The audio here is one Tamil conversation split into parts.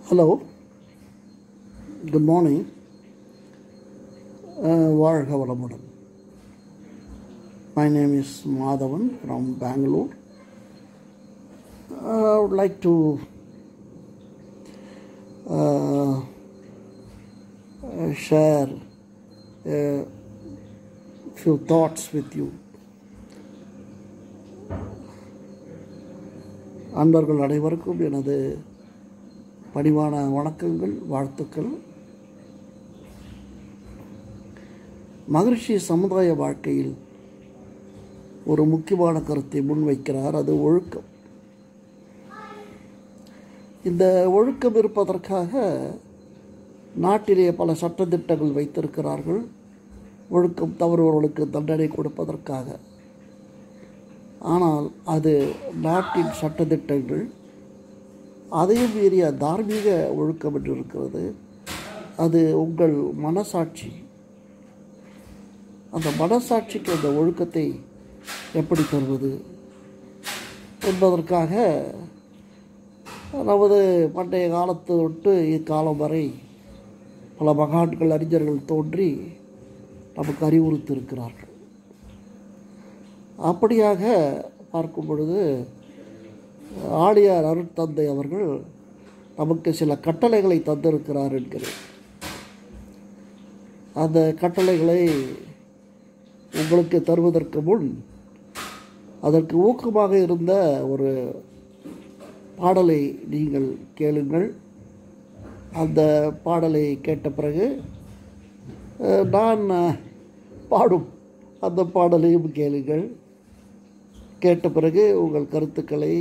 Hello. Good morning. Uh, வாழ்க வளமுடன் My name is Madhavan from Bangalore. Uh, I would like to uh, uh, share a few thoughts with you. அன்பர்கள் அனைவருக்கும் எனது பணிவான வணக்கங்கள் வாழ்த்துக்கள் மகிழ்ச்சி சமுதாய வாழ்க்கையில் ஒரு முக்கியமான கருத்தை முன்வைக்கிறார் அது ஒழுக்கம் இந்த ஒழுக்கம் இருப்பதற்காக நாட்டிலே பல சட்டத்திட்டங்கள் வைத்திருக்கிறார்கள் ஒழுக்கம் தவறுபவர்களுக்கு தண்டனை கொடுப்பதற்காக ஆனால் அது நாட்டின் சட்டத்திட்டங்கள் அதையும் மீறிய தார்மீக ஒழுக்கம் என்று இருக்கிறது அது உங்கள் மனசாட்சி அந்த மனசாட்சிக்கு அந்த ஒழுக்கத்தை எப்படி தருவது என்பதற்காக நமது பண்டைய காலத்து தொட்டு இக்காலம் வரை பல மகான்கள் அறிஞர்கள் தோன்றி நமக்கு அறிவுறுத்தி இருக்கிறார்கள் அப்படியாக பார்க்கும் பொழுது ஆழியார் அருட்தந்தை அவர்கள் நமக்கு சில கட்டளைகளை தந்திருக்கிறார் என்கிறேன் அந்த கட்டளைகளை உங்களுக்கு தருவதற்கு முன் அதற்கு ஊக்கமாக இருந்த ஒரு பாடலை நீங்கள் கேளுங்கள் அந்த பாடலை கேட்ட பிறகு அஹ், நான் அஹ், பாடும் அந்த பாடலையும் கேளுங்கள் கேட்ட பிறகு உங்கள் கருத்துக்களை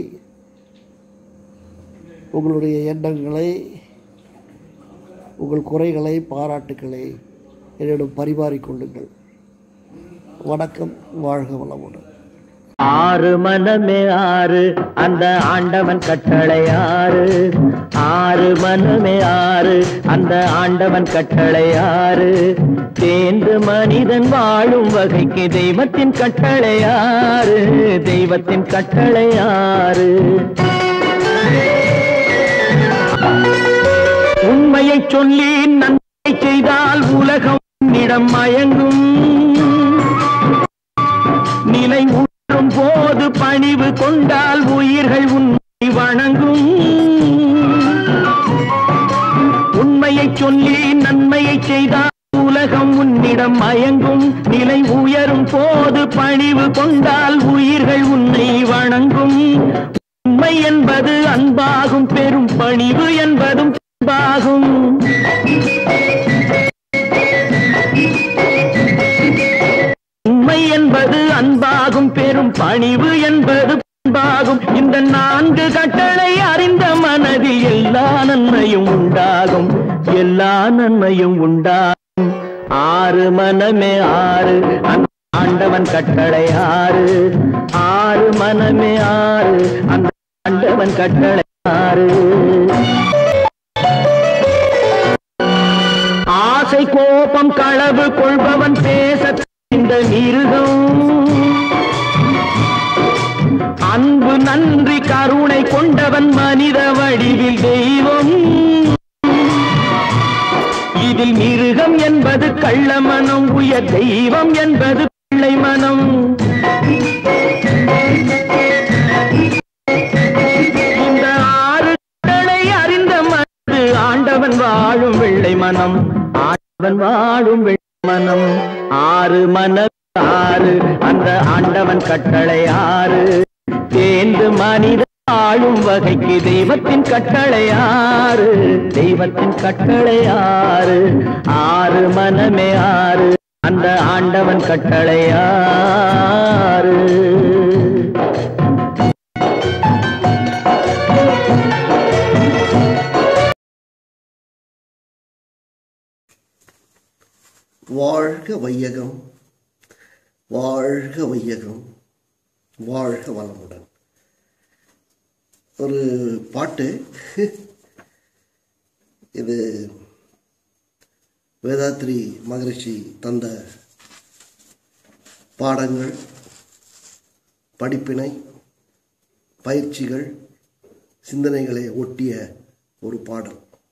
உங்களுடைய எண்ணங்களை உங்கள் குறைகளை பாராட்டுக்களை என்னிடம் பரிமாறிக்கொள்ளுங்கள் வணக்கம் வாழ்க வளமுடன் ஆறு மனமே ஆறு அந்த ஆண்டவன் கட்டளை ஆறு ஆறு மனமே ஆறு அந்த ஆண்டவன் கட்டளை ஆறு தேர்ந்து மனிதன் வாழும் வகைக்கு தெய்வத்தின் கட்டளை ஆறு தெய்வத்தின் கட்டளை ஆறு உண்மையை சொல்லி நன்மை செய்தால் உலகம் உன்னிடம் மயங்கும் நிலை உணரும் போது பணிவு கொண்டால் உயிர்கள் உன்னை வணங்கும் உண்மையை சொல்லி நன்மையை செய்தால் உலகம் உன்னிடம் மயங்கும் நிலை உயரும் போது பணிவு கொண்டால் உயிர்கள் உன்னை வணங்கும் உண்மை என்பது அன்பாகும் பெரும் பணிவு என்பதும் அன்பாகும் உண்மை என்பது அன்பாகும் பெரும் பணிவு என்பது பண்பாகும் இந்த நான்கு கட்டளை அறிந்த மனதில் எல்லா நன்மையும் உண்டாகும் எல்லா நன்மையும் உண்டாகும் ஆறு மனமே ஆறு அந்த ஆண்டவன் கட்டளை ஆறு ஆறு மனமே ஆறு அந்த ஆண்டவன் கட்டளை ஆறு ஆசை கோபம் களவு கொள்பவன் பேச இந்த மிருகம் அன்பு நன்றி கருணை கொண்டவன் மனித வடிவில் தெய்வம் இதில் மிருகம் என்பது கள்ள மனம் உயர் தெய்வம் என்பது பிள்ளை மனம் இந்த ஆறு கடலை அறிந்த மனது ஆண்டவன் வாழும் வெள்ளை மனம் ஆண்டவன் வாழும் வெள்ளை மனம் ஆறு மன ஆறு அந்த ஆண்டவன் கட்டளை ஆறு தேர்ந்து மனித ஆளும் வகைக்கு தெய்வத்தின் கட்டளை ஆறு தெய்வத்தின் கட்டளை ஆறு ஆறு மனமே ஆறு அந்த ஆண்டவன் கட்டளை ஆறு வாழ்க வையகம் வாழ்க வையகம் வாழ்க வளமுடன் ஒரு பாட்டு இது வேதாத்ரி மகரிஷி தந்த பாடங்கள் படிப்பினை பயிற்சிகள் சிந்தனைகளை ஒட்டிய ஒரு பாடல்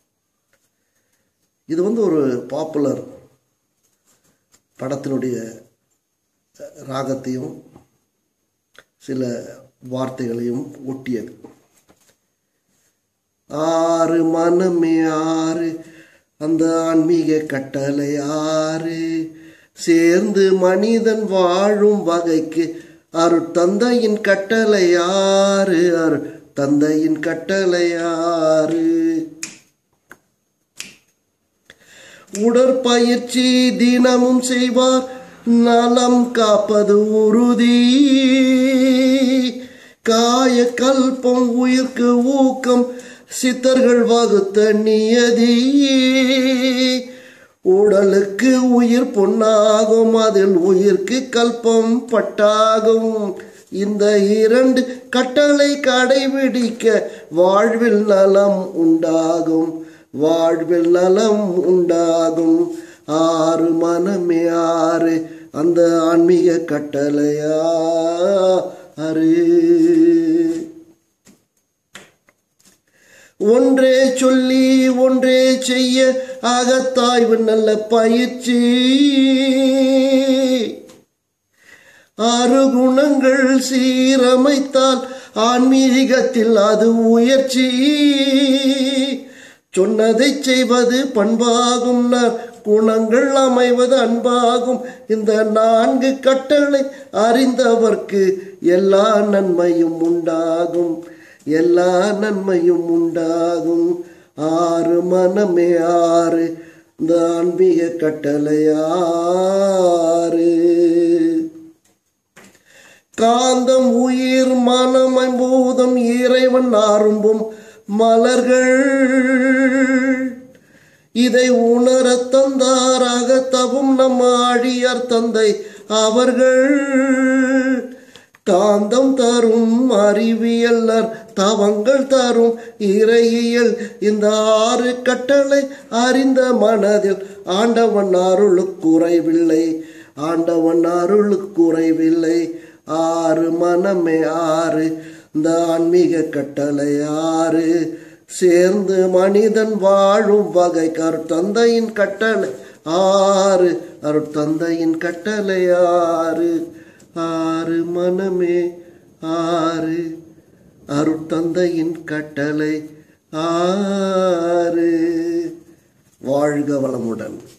இது வந்து ஒரு பாப்புலர் படத்தினுடைய ராகத்தையும் சில வார்த்தைகளையும் ஒட்டியது ஆறு மனமே ஆறு அந்த ஆன்மீக கட்டளை ஆறு சேர்ந்து மனிதன் வாழும் வகைக்கு அருட்தந்தையின் கட்டளை ஆறு அருட் தந்தையின் கட்டளை ஆறு உடற்பயிற்சி தினமும் செய்வார் நலம் காப்பது உறுதி காய கல்பம் உயிர்க்கு ஊக்கம் சித்தர்கள் வகுத்த நியதி உடலுக்கு உயிர் பொன்னாகும் அதில் உயிர்க்கு கல்பம் பட்டாகும் இந்த இரண்டு கட்டளை கடைபிடிக்க வாழ்வில் நலம் உண்டாகும் வாழ்வில் நலம் உண்டாகும் ஆறு மனமே ஆறு அந்த ஆன்மீக கட்டளையா அரு ஒன்றே சொல்லி ஒன்றே செய்ய அகத்தாய்வு நல்ல பயிற்சி ஆறு குணங்கள் சீரமைத்தால் ஆன்மீகத்தில் அது உயர்ச்சி சொன்னதை செய்வது பண்பாகும் நற் குணங்கள் அமைவது அன்பாகும் இந்த நான்கு கட்டளை அறிந்தவர்க்கு எல்லா நன்மையும் உண்டாகும் எல்லா நன்மையும் உண்டாகும் ஆறு மனமே ஆறு இந்த ஆன்மீக கட்டளை ஆறு காந்தம் உயிர் மனம் ஐம்பூதம் இறைவன் ஆறும்பும் மலர்கள் இதை உணர தந்தாராக தவும் நம் ஆழியார் தந்தை அவர்கள் காந்தம் தரும் அறிவியலர் தவங்கள் தரும் இறையியல் இந்த ஆறு கட்டளை அறிந்த மனதில் ஆண்டவன் அருளுக்கு குறைவில்லை ஆண்டவன் அருளுக்கு குறைவில்லை ஆறு மனமே ஆறு இந்த ஆன்மீக கட்டளை ஆறு சேர்ந்து மனிதன் வாழும் வகை கருத்தந்தையின் கட்டளை ஆறு அருட்தந்தையின் கட்டளை ஆறு ஆறு மனமே ஆறு அருட்தந்தையின் கட்டளை ஆறு வாழ்க வளமுடன்